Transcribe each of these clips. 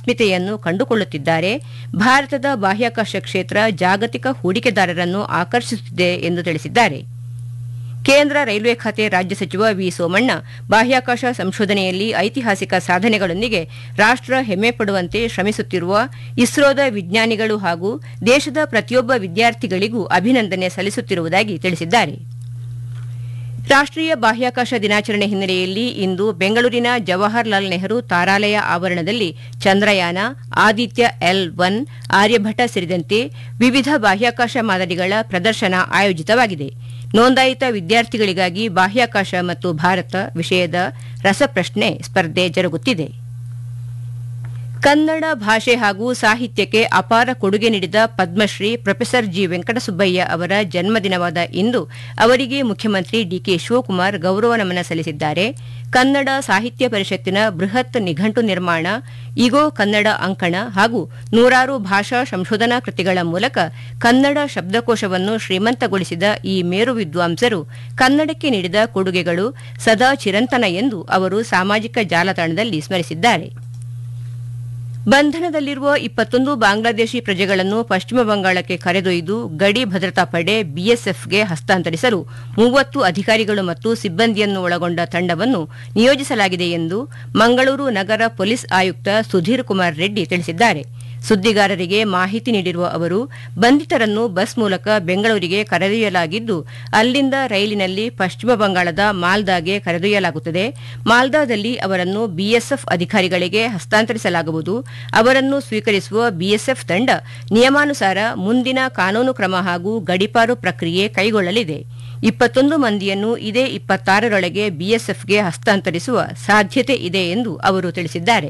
ಅಸ್ಮಿತೆಯನ್ನು ಕಂಡುಕೊಳ್ಳುತ್ತಿದ್ದಾರೆ ಭಾರತದ ಬಾಹ್ಯಾಕಾಶ ಕ್ಷೇತ್ರ ಜಾಗತಿಕ ಹೂಡಿಕೆದಾರರನ್ನು ಆಕರ್ಷಿಸುತ್ತಿದೆ ಎಂದು ತಿಳಿಸಿದ್ದಾರೆ ಕೇಂದ್ರ ರೈಲ್ವೆ ಖಾತೆ ರಾಜ್ಯ ಸಚಿವ ವಿ ಸೋಮಣ್ಣ ಬಾಹ್ಯಾಕಾಶ ಸಂಶೋಧನೆಯಲ್ಲಿ ಐತಿಹಾಸಿಕ ಸಾಧನೆಗಳೊಂದಿಗೆ ರಾಷ್ಟ ಹೆಮ್ಮೆ ಪಡುವಂತೆ ಶ್ರಮಿಸುತ್ತಿರುವ ಇಸ್ರೋದ ವಿಜ್ಞಾನಿಗಳು ಹಾಗೂ ದೇಶದ ಪ್ರತಿಯೊಬ್ಬ ವಿದ್ಯಾರ್ಥಿಗಳಿಗೂ ಅಭಿನಂದನೆ ಸಲ್ಲಿಸುತ್ತಿರುವುದಾಗಿ ತಿಳಿಸಿದ್ದಾರೆ ರಾಷ್ಟೀಯ ಬಾಹ್ಯಾಕಾಶ ದಿನಾಚರಣೆ ಹಿನ್ನೆಲೆಯಲ್ಲಿ ಇಂದು ಬೆಂಗಳೂರಿನ ಜವಾಹರ್ಲಾಲ್ ನೆಹರು ತಾರಾಲಯ ಆವರಣದಲ್ಲಿ ಚಂದ್ರಯಾನ ಆದಿತ್ಯ ಎಲ್ ಒನ್ ಆರ್ಯಭಟ ಸೇರಿದಂತೆ ವಿವಿಧ ಬಾಹ್ಯಾಕಾಶ ಮಾದರಿಗಳ ಪ್ರದರ್ಶನ ಆಯೋಜಿತವಾಗಿದೆ ನೋಂದಾಯಿತ ವಿದ್ಯಾರ್ಥಿಗಳಿಗಾಗಿ ಬಾಹ್ಯಾಕಾಶ ಮತ್ತು ಭಾರತ ವಿಷಯದ ರಸಪ್ರಶ್ನೆ ಸ್ಪರ್ಧೆ ಜರುಗುತ್ತಿದೆ ಕನ್ನಡ ಭಾಷೆ ಹಾಗೂ ಸಾಹಿತ್ಯಕ್ಕೆ ಅಪಾರ ಕೊಡುಗೆ ನೀಡಿದ ಪದ್ಮಶ್ರೀ ಪ್ರೊಫೆಸರ್ ಜಿ ವೆಂಕಟಸುಬ್ಬಯ್ಯ ಅವರ ಜನ್ಮದಿನವಾದ ಇಂದು ಅವರಿಗೆ ಮುಖ್ಯಮಂತ್ರಿ ಡಿಕೆ ಶಿವಕುಮಾರ್ ಗೌರವ ನಮನ ಸಲ್ಲಿಸಿದ್ದಾರೆ ಕನ್ನಡ ಸಾಹಿತ್ಯ ಪರಿಷತ್ತಿನ ಬೃಹತ್ ನಿಘಂಟು ನಿರ್ಮಾಣ ಇಗೋ ಕನ್ನಡ ಅಂಕಣ ಹಾಗೂ ನೂರಾರು ಭಾಷಾ ಸಂಶೋಧನಾ ಕೃತಿಗಳ ಮೂಲಕ ಕನ್ನಡ ಶಬ್ದಕೋಶವನ್ನು ಶ್ರೀಮಂತಗೊಳಿಸಿದ ಈ ಮೇರು ವಿದ್ವಾಂಸರು ಕನ್ನಡಕ್ಕೆ ನೀಡಿದ ಕೊಡುಗೆಗಳು ಸದಾ ಚಿರಂತನ ಎಂದು ಅವರು ಸಾಮಾಜಿಕ ಜಾಲತಾಣದಲ್ಲಿ ಸ್ಮರಿಸಿದ್ದಾರೆ ಬಂಧನದಲ್ಲಿರುವ ಇಪ್ಪತ್ತೊಂದು ಬಾಂಗ್ಲಾದೇಶಿ ಪ್ರಜೆಗಳನ್ನು ಪಶ್ಚಿಮ ಬಂಗಾಳಕ್ಕೆ ಕರೆದೊಯ್ದು ಗಡಿ ಭದ್ರತಾ ಪಡೆ ಬಿಎಸ್ಎಫ್ಗೆ ಹಸ್ತಾಂತರಿಸಲು ಮೂವತ್ತು ಅಧಿಕಾರಿಗಳು ಮತ್ತು ಸಿಬ್ಬಂದಿಯನ್ನು ಒಳಗೊಂಡ ತಂಡವನ್ನು ನಿಯೋಜಿಸಲಾಗಿದೆ ಎಂದು ಮಂಗಳೂರು ನಗರ ಪೊಲೀಸ್ ಆಯುಕ್ತ ಸುಧೀರ್ ಕುಮಾರ್ ರೆಡ್ಡಿ ತಿಳಿಸಿದ್ದಾರೆ ಸುದ್ದಿಗಾರರಿಗೆ ಮಾಹಿತಿ ನೀಡಿರುವ ಅವರು ಬಂಧಿತರನ್ನು ಬಸ್ ಮೂಲಕ ಬೆಂಗಳೂರಿಗೆ ಕರೆದೊಯ್ಯಲಾಗಿದ್ದು ಅಲ್ಲಿಂದ ರೈಲಿನಲ್ಲಿ ಪಶ್ಚಿಮ ಬಂಗಾಳದ ಮಾಲ್ದಾಗೆ ಕರೆದೊಯ್ಯಲಾಗುತ್ತದೆ ಮಾಲ್ದಾದಲ್ಲಿ ಅವರನ್ನು ಬಿಎಸ್ಎಫ್ ಅಧಿಕಾರಿಗಳಿಗೆ ಹಸ್ತಾಂತರಿಸಲಾಗುವುದು ಅವರನ್ನು ಸ್ವೀಕರಿಸುವ ಬಿಎಸ್ಎಫ್ ತಂಡ ನಿಯಮಾನುಸಾರ ಮುಂದಿನ ಕಾನೂನು ಕ್ರಮ ಹಾಗೂ ಗಡಿಪಾರು ಪ್ರಕ್ರಿಯೆ ಕೈಗೊಳ್ಳಲಿದೆ ಇಪ್ಪತ್ತೊಂದು ಮಂದಿಯನ್ನು ಇದೇ ಇಪ್ಪತ್ತಾರರೊಳಗೆ ಬಿಎಸ್ಎಫ್ಗೆ ಹಸ್ತಾಂತರಿಸುವ ಸಾಧ್ಯತೆ ಇದೆ ಎಂದು ಅವರು ತಿಳಿಸಿದ್ದಾರೆ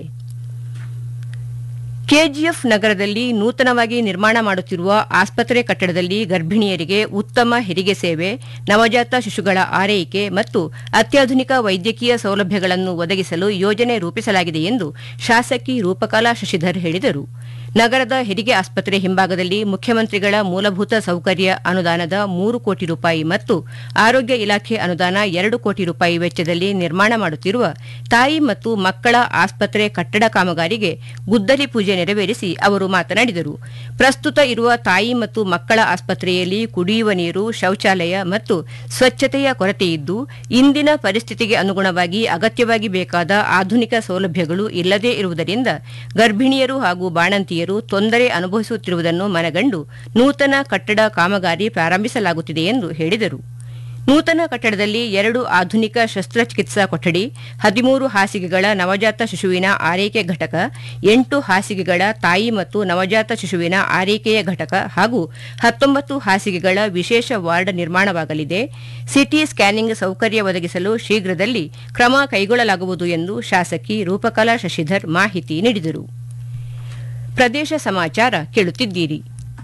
ಕೆಜಿಎಫ್ ನಗರದಲ್ಲಿ ನೂತನವಾಗಿ ನಿರ್ಮಾಣ ಮಾಡುತ್ತಿರುವ ಆಸ್ಪತ್ರೆ ಕಟ್ಟಡದಲ್ಲಿ ಗರ್ಭಿಣಿಯರಿಗೆ ಉತ್ತಮ ಹೆರಿಗೆ ಸೇವೆ ನವಜಾತ ಶಿಶುಗಳ ಆರೈಕೆ ಮತ್ತು ಅತ್ಯಾಧುನಿಕ ವೈದ್ಯಕೀಯ ಸೌಲಭ್ಯಗಳನ್ನು ಒದಗಿಸಲು ಯೋಜನೆ ರೂಪಿಸಲಾಗಿದೆ ಎಂದು ಶಾಸಕಿ ರೂಪಕಲಾ ಶಶಿಧರ್ ಹೇಳಿದರು ನಗರದ ಹೆರಿಗೆ ಆಸ್ಪತ್ರೆ ಹಿಂಭಾಗದಲ್ಲಿ ಮುಖ್ಯಮಂತ್ರಿಗಳ ಮೂಲಭೂತ ಸೌಕರ್ಯ ಅನುದಾನದ ಮೂರು ಕೋಟಿ ರೂಪಾಯಿ ಮತ್ತು ಆರೋಗ್ಯ ಇಲಾಖೆ ಅನುದಾನ ಎರಡು ಕೋಟಿ ರೂಪಾಯಿ ವೆಚ್ಚದಲ್ಲಿ ನಿರ್ಮಾಣ ಮಾಡುತ್ತಿರುವ ತಾಯಿ ಮತ್ತು ಮಕ್ಕಳ ಆಸ್ಪತ್ರೆ ಕಟ್ಟಡ ಕಾಮಗಾರಿಗೆ ಗುದ್ದಲಿ ಪೂಜೆ ನೆರವೇರಿಸಿ ಅವರು ಮಾತನಾಡಿದರು ಪ್ರಸ್ತುತ ಇರುವ ತಾಯಿ ಮತ್ತು ಮಕ್ಕಳ ಆಸ್ಪತ್ರೆಯಲ್ಲಿ ಕುಡಿಯುವ ನೀರು ಶೌಚಾಲಯ ಮತ್ತು ಸ್ವಚ್ಛತೆಯ ಕೊರತೆಯಿದ್ದು ಇಂದಿನ ಪರಿಸ್ಥಿತಿಗೆ ಅನುಗುಣವಾಗಿ ಅಗತ್ಯವಾಗಿ ಬೇಕಾದ ಆಧುನಿಕ ಸೌಲಭ್ಯಗಳು ಇಲ್ಲದೇ ಇರುವುದರಿಂದ ಗರ್ಭಿಣಿಯರು ಹಾಗೂ ಬಾಣಂತಿಯರು ತೊಂದರೆ ಅನುಭವಿಸುತ್ತಿರುವುದನ್ನು ಮನಗಂಡು ನೂತನ ಕಟ್ಟಡ ಕಾಮಗಾರಿ ಪ್ರಾರಂಭಿಸಲಾಗುತ್ತಿದೆ ಎಂದು ಹೇಳಿದರು ನೂತನ ಕಟ್ಟಡದಲ್ಲಿ ಎರಡು ಆಧುನಿಕ ಶಸ್ತ್ರಚಿಕಿತ್ಸಾ ಕೊಠಡಿ ಹದಿಮೂರು ಹಾಸಿಗೆಗಳ ನವಜಾತ ಶಿಶುವಿನ ಆರೈಕೆ ಘಟಕ ಎಂಟು ಹಾಸಿಗೆಗಳ ತಾಯಿ ಮತ್ತು ನವಜಾತ ಶಿಶುವಿನ ಆರೈಕೆಯ ಘಟಕ ಹಾಗೂ ಹತ್ತೊಂಬತ್ತು ಹಾಸಿಗೆಗಳ ವಿಶೇಷ ವಾರ್ಡ್ ನಿರ್ಮಾಣವಾಗಲಿದೆ ಸಿಟಿ ಸ್ಕ್ಯಾನಿಂಗ್ ಸೌಕರ್ಯ ಒದಗಿಸಲು ಶೀಘ್ರದಲ್ಲಿ ಕ್ರಮ ಕೈಗೊಳ್ಳಲಾಗುವುದು ಎಂದು ಶಾಸಕಿ ರೂಪಕಲಾ ಶಶಿಧರ್ ಮಾಹಿತಿ ನೀಡಿದರು ಪ್ರದೇಶ ಸಮಾಚಾರ ಕೇಳುತ್ತಿದ್ದೀರಿ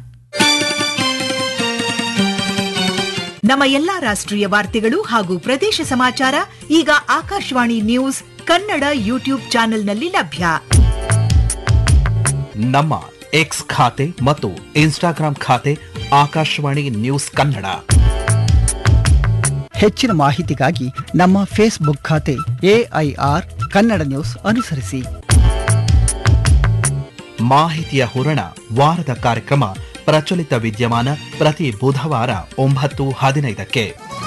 ನಮ್ಮ ಎಲ್ಲಾ ರಾಷ್ಟ್ರೀಯ ವಾರ್ತೆಗಳು ಹಾಗೂ ಪ್ರದೇಶ ಸಮಾಚಾರ ಈಗ ಆಕಾಶವಾಣಿ ನ್ಯೂಸ್ ಕನ್ನಡ ಯೂಟ್ಯೂಬ್ ಚಾನೆಲ್ನಲ್ಲಿ ಲಭ್ಯ ನಮ್ಮ ಎಕ್ಸ್ ಖಾತೆ ಮತ್ತು ಇನ್ಸ್ಟಾಗ್ರಾಂ ಖಾತೆ ಆಕಾಶವಾಣಿ ನ್ಯೂಸ್ ಕನ್ನಡ ಹೆಚ್ಚಿನ ಮಾಹಿತಿಗಾಗಿ ನಮ್ಮ ಫೇಸ್ಬುಕ್ ಖಾತೆ ಎಐಆರ್ ಕನ್ನಡ ನ್ಯೂಸ್ ಅನುಸರಿಸಿ ಮಾಹಿತಿಯ ಹೂರಣ ವಾರದ ಕಾರ್ಯಕ್ರಮ ಪ್ರಚಲಿತ ವಿದ್ಯಮಾನ ಪ್ರತಿ ಬುಧವಾರ ಒಂಬತ್ತು ಹದಿನೈದಕ್ಕೆ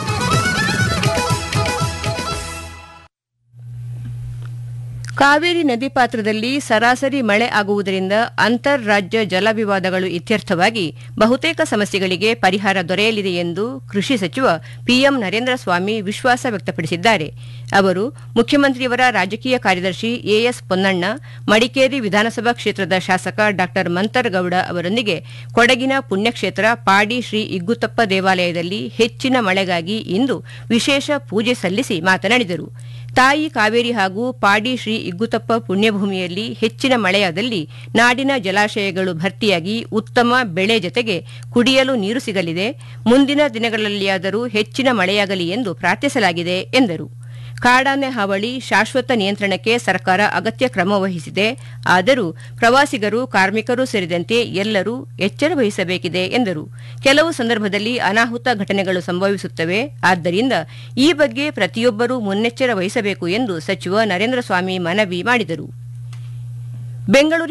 ಕಾವೇರಿ ನದಿ ಪಾತ್ರದಲ್ಲಿ ಸರಾಸರಿ ಮಳೆ ಆಗುವುದರಿಂದ ಅಂತರ್ ರಾಜ್ಯ ಜಲ ವಿವಾದಗಳು ಇತ್ಯರ್ಥವಾಗಿ ಬಹುತೇಕ ಸಮಸ್ಯೆಗಳಿಗೆ ಪರಿಹಾರ ದೊರೆಯಲಿದೆ ಎಂದು ಕೃಷಿ ಸಚಿವ ಪಿಎಂ ನರೇಂದ್ರ ಸ್ವಾಮಿ ವಿಶ್ವಾಸ ವ್ಯಕ್ತಪಡಿಸಿದ್ದಾರೆ ಅವರು ಮುಖ್ಯಮಂತ್ರಿಯವರ ರಾಜಕೀಯ ಕಾರ್ಯದರ್ಶಿ ಎಎಸ್ ಪೊನ್ನಣ್ಣ ಮಡಿಕೇರಿ ವಿಧಾನಸಭಾ ಕ್ಷೇತ್ರದ ಶಾಸಕ ಡಾ ಮಂತರ್ಗೌಡ ಅವರೊಂದಿಗೆ ಕೊಡಗಿನ ಪುಣ್ಯಕ್ಷೇತ್ರ ಪಾಡಿ ಶ್ರೀ ಇಗ್ಗುತ್ತಪ್ಪ ದೇವಾಲಯದಲ್ಲಿ ಹೆಚ್ಚಿನ ಮಳೆಗಾಗಿ ಇಂದು ವಿಶೇಷ ಪೂಜೆ ಸಲ್ಲಿಸಿ ಮಾತನಾಡಿದರು ತಾಯಿ ಕಾವೇರಿ ಹಾಗೂ ಪಾಡಿ ಶ್ರೀ ಇಗ್ಗುತಪ್ಪ ಪುಣ್ಯಭೂಮಿಯಲ್ಲಿ ಹೆಚ್ಚಿನ ಮಳೆಯಾದಲ್ಲಿ ನಾಡಿನ ಜಲಾಶಯಗಳು ಭರ್ತಿಯಾಗಿ ಉತ್ತಮ ಬೆಳೆ ಜತೆಗೆ ಕುಡಿಯಲು ನೀರು ಸಿಗಲಿದೆ ಮುಂದಿನ ದಿನಗಳಲ್ಲಿಯಾದರೂ ಹೆಚ್ಚಿನ ಮಳೆಯಾಗಲಿ ಎಂದು ಪ್ರಾರ್ಥಿಸಲಾಗಿದೆ ಎಂದರು ಕಾಡಾನೆ ಹಾವಳಿ ಶಾಶ್ವತ ನಿಯಂತ್ರಣಕ್ಕೆ ಸರ್ಕಾರ ಅಗತ್ಯ ಕ್ರಮ ವಹಿಸಿದೆ ಆದರೂ ಪ್ರವಾಸಿಗರು ಕಾರ್ಮಿಕರು ಸೇರಿದಂತೆ ಎಲ್ಲರೂ ಎಚ್ಚರ ವಹಿಸಬೇಕಿದೆ ಎಂದರು ಕೆಲವು ಸಂದರ್ಭದಲ್ಲಿ ಅನಾಹುತ ಘಟನೆಗಳು ಸಂಭವಿಸುತ್ತವೆ ಆದ್ದರಿಂದ ಈ ಬಗ್ಗೆ ಪ್ರತಿಯೊಬ್ಬರೂ ಮುನ್ನೆಚ್ಚರ ವಹಿಸಬೇಕು ಎಂದು ಸಚಿವ ನರೇಂದ್ರ ಸ್ವಾಮಿ ಮನವಿ ಮಾಡಿದರು ಬೆಂಗಳೂರಿನ